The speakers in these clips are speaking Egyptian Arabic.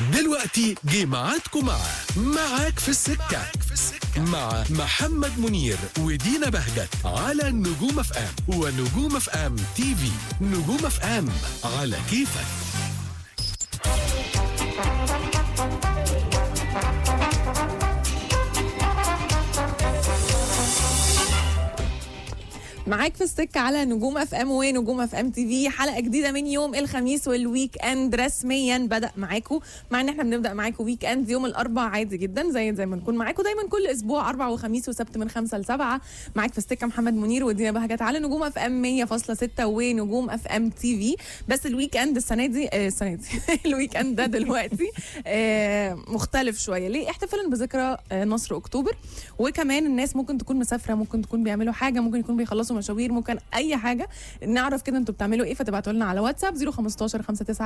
دلوقتي جه ميعادكم مع معاك في السكة مع محمد منير ودينا بهجت على نجوم اف ام ونجوم اف ام تي في نجوم اف ام على كيفك معاك في السكة على نجوم اف ام ونجوم اف ام تي في حلقة جديدة من يوم الخميس والويك اند رسميا بدأ معاكم مع ان احنا بنبدأ معاكم ويك اند يوم الاربعاء عادي جدا زي زي ما نكون معاكم دايما كل اسبوع اربع وخميس وسبت من خمسة لسبعة معاك في السكة محمد منير ودينا بهجت على نجوم اف ام 100.6 ونجوم اف ام تي في بس الويك اند السنة دي آه السنة دي الويك اند ده دلوقتي آه مختلف شوية ليه احتفالا بذكرى آه نصر اكتوبر وكمان الناس ممكن تكون مسافرة ممكن تكون بيعملوا حاجة ممكن يكون بيخلصوا مشاوير ممكن اي حاجه نعرف كده انتوا بتعملوا ايه فتبعتوا لنا على واتساب 015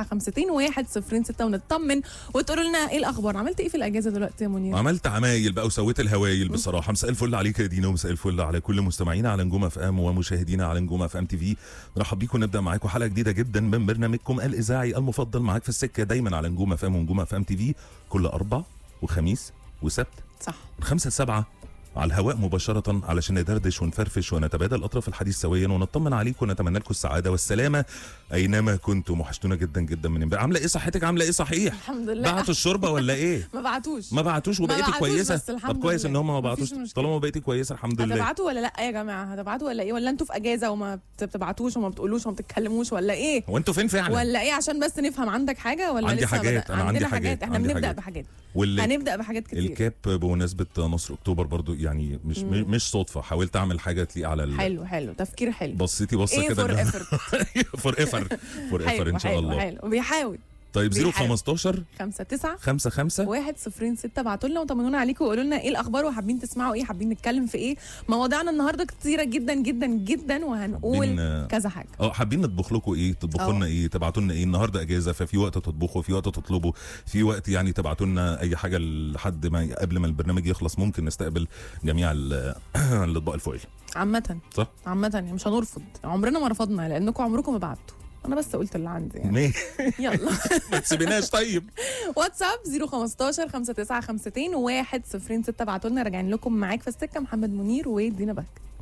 59 106 ونطمن وتقولوا لنا ايه الاخبار عملت ايه في الاجازه دلوقتي يا منير عملت عمايل بقى وسويت الهوايل بصراحه مساء الفل عليك يا دينا ومساء الفل على كل مستمعينا على نجوم اف ام ومشاهدينا على نجوم اف ام تي في نرحب بيكم نبدا معاكم حلقه جديده جدا من برنامجكم الاذاعي المفضل معاك في السكه دايما على نجوم اف ام ونجوم اف ام تي في كل اربع وخميس وسبت صح من خمسة لسبعة على الهواء مباشرة علشان ندردش ونفرفش ونتبادل أطراف الحديث سويا ونطمن عليكم ونتمنى لكم السعادة والسلامة أينما كنتم وحشتونا جدا جدا من امبارح عاملة إيه صحتك عاملة إيه صحيح؟ الحمد لله بعتوا الشوربة ولا إيه؟ ما بعتوش ما بعتوش وبقيتي بعتوش كويسة بس الحمد طب كويس لله. ان هم ما مفيش بعتوش مشكلة. طالما بقيتي كويسة الحمد لله هتبعتوا ولا لا يا جماعه هتبعتوا ولا ايه ولا انتوا في اجازه وما بتبعتوش وما بتقولوش وما بتتكلموش ولا ايه هو انتوا فين فعلا؟ ولا ايه عشان بس نفهم عندك حاجه ولا عندي لسه حاجات، بدأ- أنا عندي عندنا حاجات، احنا عندي بنبدا حاجات. بحاجات واللي هنبدا بحاجات كتير الكاب بمناسبة نصر اكتوبر برضو يعني مش مش صدفة حاولت اعمل حاجة تليق على ال... حلو حلو تفكير حلو بصيتي بصة ايه كده فور إن- ايفورت فور ايفر فور ايفر ان شاء الله حلو وبيحاول طيب بيحاول. 015 5 9 5 5 واحد صفرين ستة بعتوا لنا وطمنونا عليكم وقولوا لنا ايه الاخبار وحابين تسمعوا ايه حابين نتكلم في ايه مواضيعنا النهارده كتيره جدا جدا جدا وهنقول حابين- كذا حاجه اه حابين نطبخ لكم ايه تطبخوا اه. لنا ايه تبعتوا لنا ايه النهارده اجازه ففي وقت تطبخوا في وقت تطلبوا في وقت يعني تبعتوا لنا اي حاجه لحد ما قبل ما البرنامج يخلص ممكن نستقبل جميع ال- الاطباق الفوائل عامه صح عامه يعني مش هنرفض عمرنا ما رفضنا لانكم عمركم ما بعتوا انا بس قلت اللي عندي يعني ماشي يلا ما تسيبيناش طيب واتساب 015 59 106 بعتوا لنا راجعين لكم معاك في السكه محمد منير ودينا بهجت